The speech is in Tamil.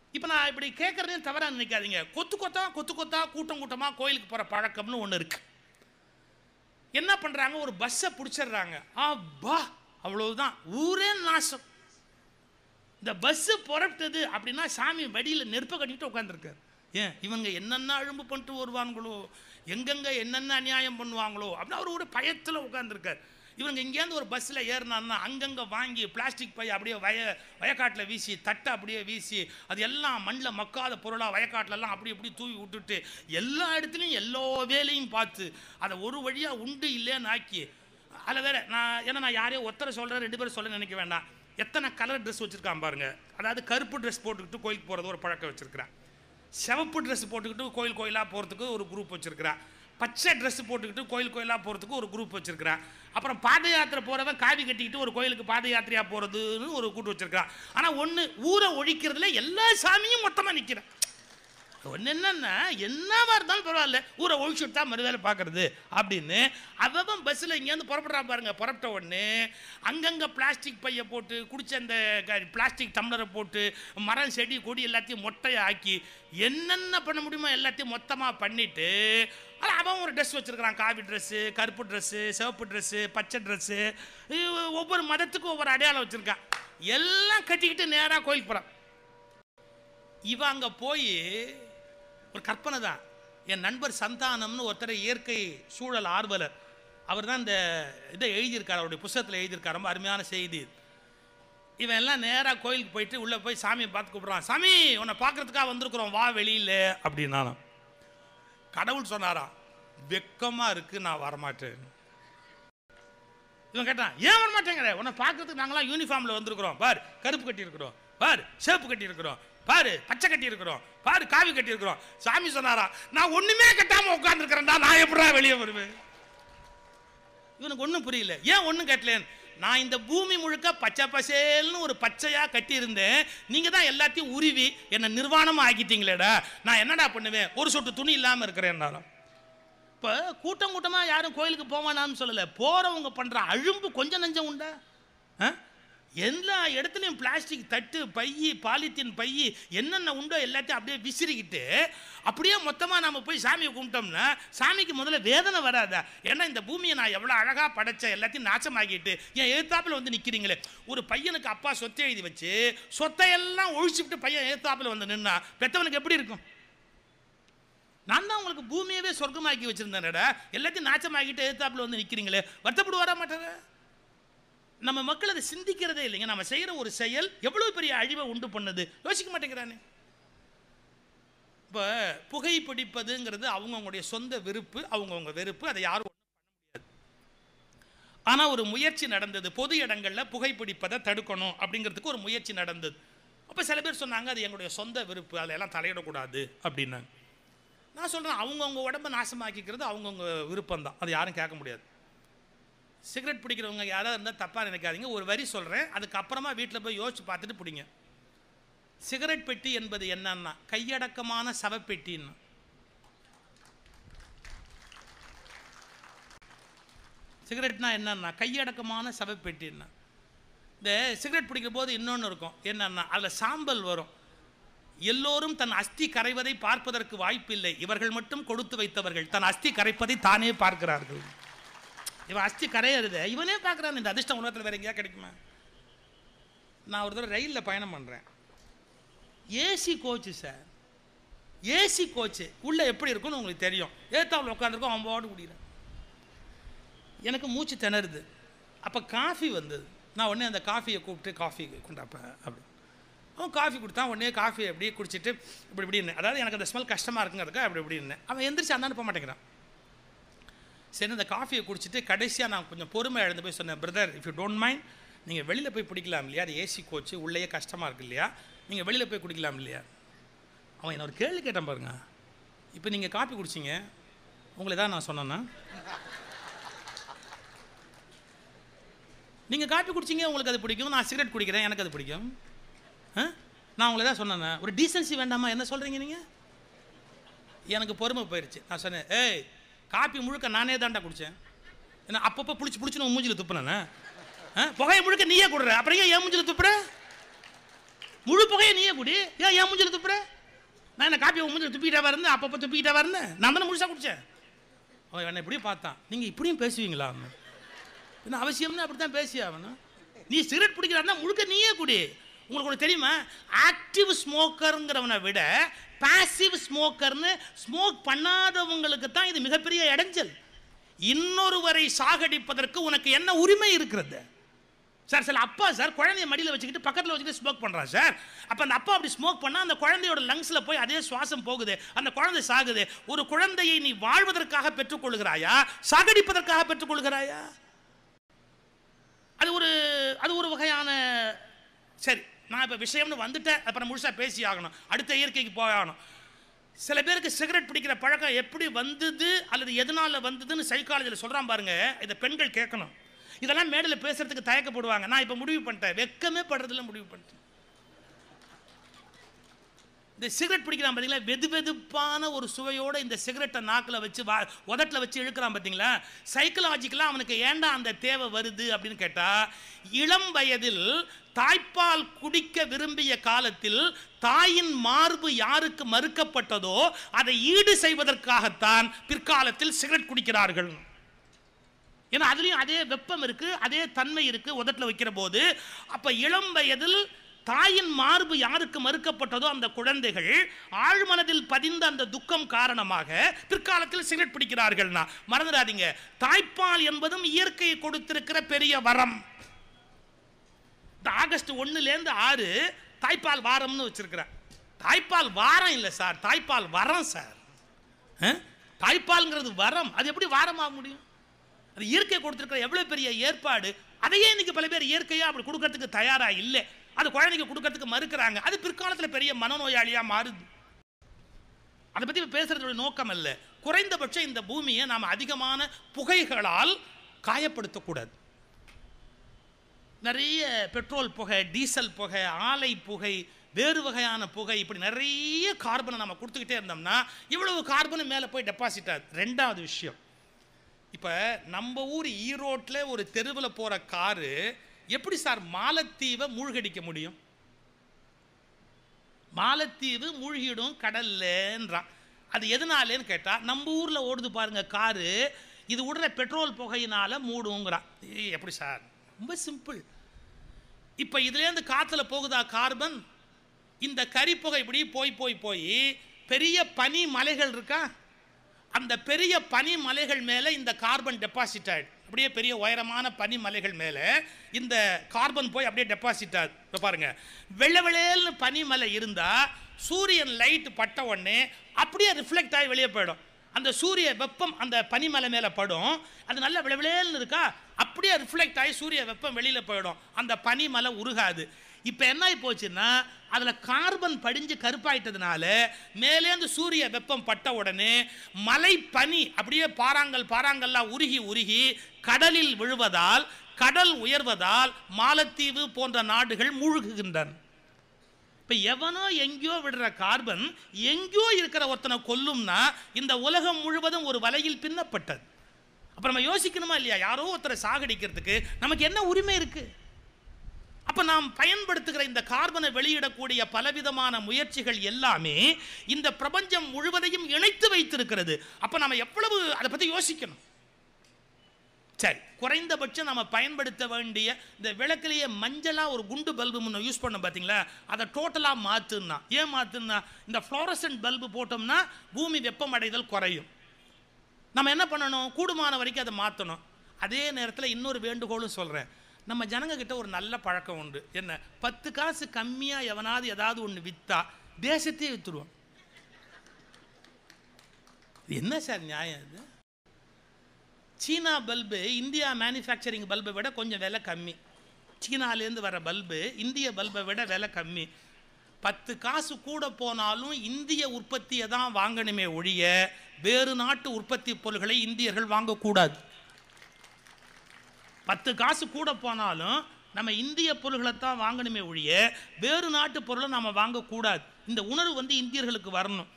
இப்போ நான் இப்படி கேட்குறதையும் தவறாக நினைக்காதீங்க கொத்து கொத்தா கொத்து கொத்தா கூட்டம் கூட்டமாக கோயிலுக்கு போகிற பழக்கம்னு ஒன்று இருக்கு என்ன பண்ணுறாங்க ஒரு பஸ்ஸை பிடிச்சிடுறாங்க ஆபா அவ்வளவுதான் ஊரே நாசம் இந்த பஸ்ஸு புறப்பட்டது அப்படின்னா சாமி வடியில் நெருப்பை கட்டிட்டு உட்காந்துருக்காரு ஏன் இவங்க என்னென்ன அழும்பு பண்ணிட்டு வருவாங்களோ எங்கெங்க என்னென்ன அநியாயம் பண்ணுவாங்களோ அப்படின்னு அவர் ஒரு பயத்தில் உட்காந்துருக்கார் இவங்க இங்கேருந்து ஒரு பஸ்ஸில் ஏறினான்னா அங்கங்கே வாங்கி பிளாஸ்டிக் பை அப்படியே வய வயக்காட்டில் வீசி தட்டை அப்படியே வீசி அது எல்லாம் மண்ணில் மக்காத பொருளாக வயக்காட்டிலலாம் அப்படி இப்படி தூவி விட்டுட்டு எல்லா இடத்துலையும் எல்லா வேலையும் பார்த்து அதை ஒரு வழியாக உண்டு இல்லைன்னு ஆக்கி அதில் வேற நான் ஏன்னா நான் யாரையோ ஒருத்தரை சொல்கிறேன் ரெண்டு பேரும் சொல்ல நினைக்க வேண்டாம் எத்தனை கலர் ட்ரெஸ் வச்சுருக்கான் பாருங்க அதாவது கருப்பு ட்ரெஸ் போட்டுக்கிட்டு கோயிலுக்கு போகிறது ஒரு பழக்கம் வச்சுருக்கிறேன் சிவப்பு ட்ரெஸ் போட்டுக்கிட்டு கோயில் கோயிலாக போகிறதுக்கு ஒரு குரூப் வச்சுருக்கிறேன் பச்சை ட்ரெஸ் போட்டுக்கிட்டு கோயில் கோயிலாக போகிறதுக்கு ஒரு குரூப் வச்சுருக்கிறேன் அப்புறம் பாத யாத்திரை போகிறவன் காவி கட்டிக்கிட்டு ஒரு கோயிலுக்கு பாத யாத்திரையாக போகிறதுன்னு ஒரு கூட்டு வச்சுருக்கிறான் ஆனால் ஒன்று ஊரை ஒழிக்கிறதுல எல்லா சாமியும் மொத்தமாக நிற்கிறேன் ஒன்று என்னன்னா என்னவா இருந்தாலும் பரவாயில்ல ஊரை ஒழிச்சுட்டு தான் மறுவேலை பார்க்கறது அப்படின்னு அவன் பஸ்ஸில் இங்கேருந்து புறப்படுறான் பாருங்க புறப்பட்ட உடனே அங்கங்கே பிளாஸ்டிக் பையை போட்டு குடிச்ச அந்த பிளாஸ்டிக் டம்ளரை போட்டு மரம் செடி கொடி எல்லாத்தையும் மொட்டையை ஆக்கி என்னென்ன பண்ண முடியுமோ எல்லாத்தையும் மொத்தமாக பண்ணிட்டு ஆனா அவன் ஒரு ட்ரெஸ் வச்சிருக்கிறான் காவி ட்ரெஸ்ஸு கருப்பு ட்ரெஸ்ஸு சிவப்பு ட்ரெஸ்ஸு பச்சை ட்ரெஸ்ஸு ஒவ்வொரு மதத்துக்கும் ஒவ்வொரு அடையாளம் வச்சுருக்கான் எல்லாம் கட்டிக்கிட்டு நேராக கோயிலுக்கு போகிறான் இவன் அங்கே போய் ஒரு கற்பனை தான் என் நண்பர் சந்தானம்னு ஒருத்தர் இயற்கை சூழல் ஆர்வலர் அவர் தான் இந்த இதை எழுதியிருக்கார் அவருடைய புஸ்தகத்தில் எழுதியிருக்கார் ரொம்ப அருமையான செய்தி இவன் எல்லாம் நேராக கோயிலுக்கு போயிட்டு உள்ளே போய் சாமியை பார்த்து கூப்பிட்றான் சாமி உன்னை பார்க்கறதுக்காக வந்திருக்கிறோம் வா வெளியில் அப்படின்னாலும் கடவுள் சொன்னாராம் வெக்கமாக இருக்கு நான் வரமாட்டேன் இவன் கேட்டான் ஏன் வரமாட்டேங்கிற உன்னை பார்க்கறதுக்கு நாங்களாம் யூனிஃபார்மில் வந்திருக்கிறோம் பார் கருப்பு கட்டி இருக்கிறோம் பார் சிவப்பு கட்டி இருக்கிறோம் பாரு பச்சை கட்டி இருக்கிறோம் பாரு காவி கட்டி இருக்கிறோம் சாமி சொன்னாரா நான் ஒண்ணுமே கட்டாம உட்கார்ந்துருக்கிறேன்டா நான் எப்படா வெளியே வருவேன் இவனுக்கு ஒன்றும் புரியல ஏன் ஒன்றும் கட்டலேன் நான் இந்த பூமி முழுக்க பச்சை பசேல்னு ஒரு பச்சையா கட்டியிருந்தேன் நீங்க தான் எல்லாத்தையும் உருவி என்னை நிர்வாணமா ஆக்கிட்டீங்களேடா நான் என்னடா பண்ணுவேன் ஒரு சொட்டு துணி இல்லாம இருக்கிறேன்னாலும் இப்போ கூட்டம் கூட்டமாக யாரும் கோயிலுக்கு போவானான்னு சொல்லலை போகிறவங்க பண்ணுற அழும்பு கொஞ்சம் நஞ்சம் உண்டா ஆ? எல்லா இடத்துலையும் பிளாஸ்டிக் தட்டு பையி பாலித்தீன் பையி என்னென்ன உண்டோ எல்லாத்தையும் அப்படியே விசிறிக்கிட்டு அப்படியே மொத்தமாக நம்ம போய் சாமியை கும்பிட்டோம்னா சாமிக்கு முதல்ல வேதனை வராதா ஏன்னா இந்த பூமியை நான் எவ்வளோ அழகாக படைச்ச எல்லாத்தையும் நாசமாக்கிட்டு என் எழுத்தாப்பில் வந்து நிற்கிறீங்களே ஒரு பையனுக்கு அப்பா சொத்தை எழுதி வச்சு சொத்தை எல்லாம் ஒழிச்சுட்டு பையன் எழுத்தாப்பில் வந்து நின்னா பெத்தவனுக்கு எப்படி இருக்கும் நான் தான் உங்களுக்கு பூமியவே சொர்க்கமாக்கி வச்சிருந்தேன்டா எல்லாத்தையும் நாச்சமாக்கிட்டு எழுத்தாப்புல வந்து நிற்கிறீங்களே வருத்தப்படுவாரா மாட்டாரா நம்ம மக்கள் அதை சிந்திக்கிறதே இல்லைங்க நம்ம செய்கிற ஒரு செயல் எவ்வளோ பெரிய அழிவை உண்டு பண்ணுது யோசிக்க மாட்டேங்கிறானே இப்போ புகைப்பிடிப்பதுங்கிறது அவங்கவுங்களுடைய சொந்த விருப்பு அவங்கவுங்க வெறுப்பு அதை யாரும் ஒண்ணும் பண்ண முடியாது ஆனால் ஒரு முயற்சி நடந்தது பொது இடங்களில் புகைப்பிடிப்பதை தடுக்கணும் அப்படிங்கிறதுக்கு ஒரு முயற்சி நடந்தது அப்போ சில பேர் சொன்னாங்க அது எங்களுடைய சொந்த விருப்பு அதில் எல்லாம் தலையிடக்கூடாது அப்படின்னாங்க நான் சொல்கிறேன் அவங்கவுங்க உடம்ப நாசமாக்கிக்கிறது அவங்கவுங்க விருப்பம் தான் அது யாரும் கேட்க முடியாது சிகரெட் பிடிக்கிறவங்க யாராவது இருந்தால் தப்பாக நினைக்காதீங்க ஒரு வரி சொல்கிறேன் அதுக்கப்புறமா வீட்டில் போய் யோசிச்சு பார்த்துட்டு பிடிங்க சிகரெட் பெட்டி என்பது என்னன்னா கையடக்கமான சவப்பெட்டின்னு சிகரெட்னா என்னன்னா கையடக்கமான சவப்பெட்டின்னா இந்த சிகரெட் பிடிக்கிற போது இன்னொன்று இருக்கும் என்னன்னா அதில் சாம்பல் வரும் எல்லோரும் தன் அஸ்தி கரைவதை பார்ப்பதற்கு வாய்ப்பில்லை இவர்கள் மட்டும் கொடுத்து வைத்தவர்கள் தன் அஸ்தி கரைப்பதை தானே பார்க்கிறார்கள் இவன் அஸ்தி கரையிறது இவனே பார்க்குறான் இந்த அதிர்ஷ்டம் உலகத்தில் வேற எங்கேயா கிடைக்குமா நான் ஒரு தடவை ரயிலில் பயணம் பண்ணுறேன் AC coach sir AC coach உள்ளே எப்படி இருக்கும்னு உங்களுக்கு தெரியும் ஏத்தாவில் உட்காந்துருக்கோம் அவன் பாடு குடிக்கிறேன் எனக்கு மூச்சு திணறுது அப்போ காஃபி வந்தது நான் உடனே அந்த காஃபியை கூப்பிட்டு காஃபி கொண்டாப்பேன் அப்படி அவன் காஃபி கொடுத்தான் உடனே காஃபி அப்படியே குடிச்சிட்டு இப்படி இப்படின்னு அதாவது எனக்கு அந்த ஸ்மெல் கஷ்டமாக இருக்குங்கிறதுக்கு அப்படி இப்படின்னு அவன் எந்திரிச்சு அந்தாண்டு போக மாட்டேங்கிறான் சரி இந்த காஃபியை குடிச்சிட்டு கடைசியாக நான் கொஞ்சம் பொறுமை எழுந்து போய் சொன்னேன் brother if you don't mind நீங்கள் வெளியில் போய் பிடிக்கலாம் இல்லையா அது ஏசி கோச்சு உள்ளேயே கஷ்டமாக இருக்கு இல்லையா நீங்கள் வெளியில் போய் குடிக்கலாம் இல்லையா அவன் என்ன ஒரு கேள்வி கேட்டான் பாருங்க இப்போ நீங்கள் காஃபி குடிச்சிங்க உங்களை தான் நான் சொன்னேன்னா நீங்கள் காஃபி குடிச்சிங்க உங்களுக்கு அது பிடிக்கும் நான் சிகரெட் குடிக்கிறேன் எனக்கு அது பிடிக்கும் ஆ நான் உங்களை தான் சொன்னேண்ணே ஒரு டீசன்சி வேண்டாமா என்ன சொல்கிறீங்க நீங்கள் எனக்கு பொறுமை போயிடுச்சு நான் சொன்னேன் ஏய் காப்பி முழுக்க நானே தாண்டா குடித்தேன் ஏன்னா அப்பப்போ பிடிச்சி பிடிச்சி நான் மூஞ்சில் துப்புனேண்ணே ஆ புகையை முழுக்க நீயே கொடுற அப்புறம் ஏன் என் மூஞ்சில் துப்புற முழு புகையை நீயே குடி ஏன் ஏன் மூஞ்சில துப்புற நான் என்ன காப்பி மூஞ்சில துப்பிக்கிட்டே வரேன் அப்பப்போ துப்பிக்கிட்டே வரேன் நான் தானே முழுசா குடிச்சேன் அவன் என்னை இப்படி பார்த்தான் நீங்கள் இப்படியும் பேசுவீங்களா அவனு என்ன அவசியம்னு அப்படி தான் பேசி ஆகணும் நீ சிகரெட் பிடிக்கிறான்னா முழுக்க நீயே குடி உங்களுக்கு ஒன்று தெரியுமா ஆக்டிவ் ஸ்மோக்கருங்கிறவனை விட பாசிவ் ஸ்மோக்கர்னு ஸ்மோக் பண்ணாதவங்களுக்கு தான் இது மிகப்பெரிய இடைஞ்சல் இன்னொருவரை சாகடிப்பதற்கு உனக்கு என்ன உரிமை இருக்கிறது சார் சில அப்பா சார் குழந்தைய மடியில் வச்சுக்கிட்டு பக்கத்தில் வச்சுக்கிட்டு ஸ்மோக் பண்ணுறான் சார் அப்போ அந்த அப்பா அப்படி ஸ்மோக் பண்ணால் அந்த குழந்தையோட லங்ஸில் போய் அதே சுவாசம் போகுது அந்த குழந்தை சாகுது ஒரு குழந்தையை நீ வாழ்வதற்காக பெற்றுக்கொள்கிறாயா சாகடிப்பதற்காக பெற்றுக்கொள்கிறாயா அது ஒரு அது ஒரு வகையான சரி நான் இப்போ விஷயம்னு வந்துட்டேன் அப்புறம் முழுசாக பேசி ஆகணும் அடுத்த இயற்கைக்கு போய் ஆகணும் சில பேருக்கு சிகரெட் பிடிக்கிற பழக்கம் எப்படி வந்தது அல்லது எதனால வந்ததுன்னு சைக்காலஜியில் சொல்கிறான் பாருங்க இதை பெண்கள் கேட்கணும் இதெல்லாம் மேடையில் பேசுறதுக்கு தயக்கப்படுவாங்க நான் இப்போ முடிவு பண்ணிட்டேன் வெக்கமே படுறதில்ல முடிவு பண்ணிட்டேன் இந்த சிகரெட் பிடிக்கிறான் பார்த்தீங்களா வெது வெதுப்பான ஒரு சுவையோட இந்த சிகரெட்டை நாக்கில் வச்சு வா உதட்டில் வச்சு இழுக்கிறான் பார்த்தீங்களா சைக்கலாஜிக்கலாக அவனுக்கு ஏண்டா அந்த தேவை வருது அப்படின்னு கேட்டால் இளம் வயதில் தாய்ப்பால் குடிக்க விரும்பிய காலத்தில் தாயின் மார்பு யாருக்கு மறுக்கப்பட்டதோ அதை ஈடு செய்வதற்காகத்தான் பிற்காலத்தில் சிகரெட் குடிக்கிறார்கள் ஏன்னா அதுலேயும் அதே வெப்பம் இருக்கு அதே தன்மை இருக்கு உதட்டில் வைக்கிற போது அப்போ இளம் வயதில் தாயின் மார்பு யாருக்கு மறுக்கப்பட்டதோ அந்த குழந்தைகள் ஆழ்மனதில் பதிந்த அந்த துக்கம் காரணமாக பிற்காலத்தில் சிகரெட் பிடிக்கிறார்கள்னா மறந்துடாதீங்க தாய்ப்பால் என்பதும் இயற்கை கொடுத்திருக்கிற பெரிய வரம் இந்த ஆகஸ்ட் ஒன்னுலேருந்து ஆறு தாய்ப்பால் வாரம்னு வச்சிருக்கிறேன் தாய்ப்பால் வாரம் இல்லை சார் தாய்ப்பால் வரம் சார் அஹ்? தாய்ப்பால்ங்கிறது வரம் அது எப்படி வாரமாக முடியும் அது இயற்கை கொடுத்துருக்கிற எவ்வளோ பெரிய ஏற்பாடு அதையே இன்னைக்கு பல பேர் இயற்கையாக அப்படி கொடுக்கறதுக்கு தயாரா இல்லை அது குழந்தைக்கு கொடுக்கறதுக்கு மறுக்கிறாங்க அது பிற்காலத்தில் பெரிய மனநோயாளியாக மாறுது அதை பற்றி பேசுறதோட நோக்கம் அல்ல குறைந்தபட்சம் இந்த பூமியை நாம் அதிகமான புகைகளால் காயப்படுத்தக்கூடாது நிறைய பெட்ரோல் புகை டீசல் புகை ஆலை புகை வேறு வகையான புகை இப்படி நிறைய கார்பனை நம்ம கொடுத்துக்கிட்டே இருந்தோம்னா இவ்வளவு கார்பன் மேலே போய் டெபாசிட் ஆகுது ரெண்டாவது விஷயம் இப்போ நம்ம ஊர் ஈரோட்டில் ஒரு தெருவில் போகிற காரு எப்படி சார் மாலத்தீவை மூழ்கடிக்க முடியும் மாலத்தீவு மூழ்கிடும் கடல்லன்றான் அது எதனாலேன்னு கேட்டால் நம்ம ஊரில் ஓடுது பாருங்க காரு இது விடுற பெட்ரோல் புகையினால மூடுங்கிறான் ஏய், எப்படி சார் ரொம்ப சிம்பிள் இப்போ இதுலேருந்து காற்றுல போகுதா கார்பன் இந்த கரிப்புகை இப்படி போய் போய் போய் பெரிய பனி மலைகள் இருக்கா அந்த பெரிய பனி மலைகள் மேலே இந்த கார்பன் டெபாசிட் ஆயிடும் அப்படியே பெரிய உயரமான பனி மலைகள் மேலே இந்த கார்பன் போய் அப்படியே டெபாசிட் ஆகுது இப்போ பாருங்க வெள்ளை வெள்ளேல்னு பனிமலை இருந்தால் சூரியன் லைட் பட்ட உடனே அப்படியே ரிஃப்ளெக்ட் ஆகி வெளியே போயிடும் அந்த சூரிய வெப்பம் அந்த பனிமலை மேலே படும் அது நல்ல விளவிளேல்னு இருக்கா அப்படியே ரிஃப்ளெக்ட் ஆகி சூரிய வெப்பம் வெளியில் போயிடும் அந்த பனிமலை உருகாது இப்போ என்ன ஆகி போச்சுன்னா அதில் கார்பன் படிஞ்சு கருப்பாயிட்டதுனால மேலேந்து சூரிய வெப்பம் பட்ட உடனே மலை பனி அப்படியே பாறாங்கல் பாறாங்கல்லாம் உருகி உருகி கடலில் விழுவதால் கடல் உயர்வதால் மாலத்தீவு போன்ற நாடுகள் மூழ்குகின்றன இப்போ எவனோ எங்கேயோ விடுற கார்பன் எங்கேயோ இருக்கிற ஒருத்தனை கொல்லும்னா இந்த உலகம் முழுவதும் ஒரு வலையில் பின்னப்பட்டது அப்போ நம்ம யோசிக்கணுமா இல்லையா யாரோ ஒருத்தரை சாகடிக்கிறதுக்கு நமக்கு என்ன உரிமை இருக்கு அப்ப நாம் பயன்படுத்துகிற இந்த கார்பனை வெளியிடக்கூடிய பலவிதமான முயற்சிகள் எல்லாமே இந்த பிரபஞ்சம் முழுவதையும் இணைத்து வைத்திருக்கிறது அப்ப நம்ம எவ்வளவு அதை பத்தி யோசிக்கணும் சரி குறைந்தபட்சம் நம்ம பயன்படுத்த வேண்டிய இந்த விளக்குலேயே மஞ்சளாக ஒரு குண்டு பல்பு முன்ன யூஸ் பண்ணோம் பார்த்தீங்களா அதை டோட்டலாக மாற்றுன்னா ஏன் மாற்றுன்னா இந்த ஃப்ளோரசன்ட் பல்பு போட்டோம்னா பூமி வெப்பமடைதல் குறையும் நம்ம என்ன பண்ணணும் கூடுமான வரைக்கும் அதை மாற்றணும் அதே நேரத்தில் இன்னொரு வேண்டுகோளும் சொல்கிறேன் நம்ம ஜனங்க கிட்ட ஒரு நல்ல பழக்கம் உண்டு என்ன பத்து காசு கம்மியாக எவனாவது ஏதாவது ஒன்று விற்றா தேசத்தையே விற்றுருவோம் என்ன சார் நியாயம் இது சீனா பல்பு இந்தியா மேனுஃபேக்சரிங் பல்பை விட கொஞ்சம் விலை கம்மி சீனாலேருந்து வர பல்பு இந்திய பல்பை விட விலை கம்மி பத்து காசு கூட போனாலும் இந்திய உற்பத்தியை தான் வாங்கணுமே ஒழிய வேறு நாட்டு உற்பத்தி பொருள்களை இந்தியர்கள் வாங்கக்கூடாது பத்து காசு கூட போனாலும் நம்ம இந்திய பொருள்களை தான் வாங்கணுமே ஒழிய வேறு நாட்டு பொருளை நம்ம வாங்கக்கூடாது இந்த உணர்வு வந்து இந்தியர்களுக்கு வரணும்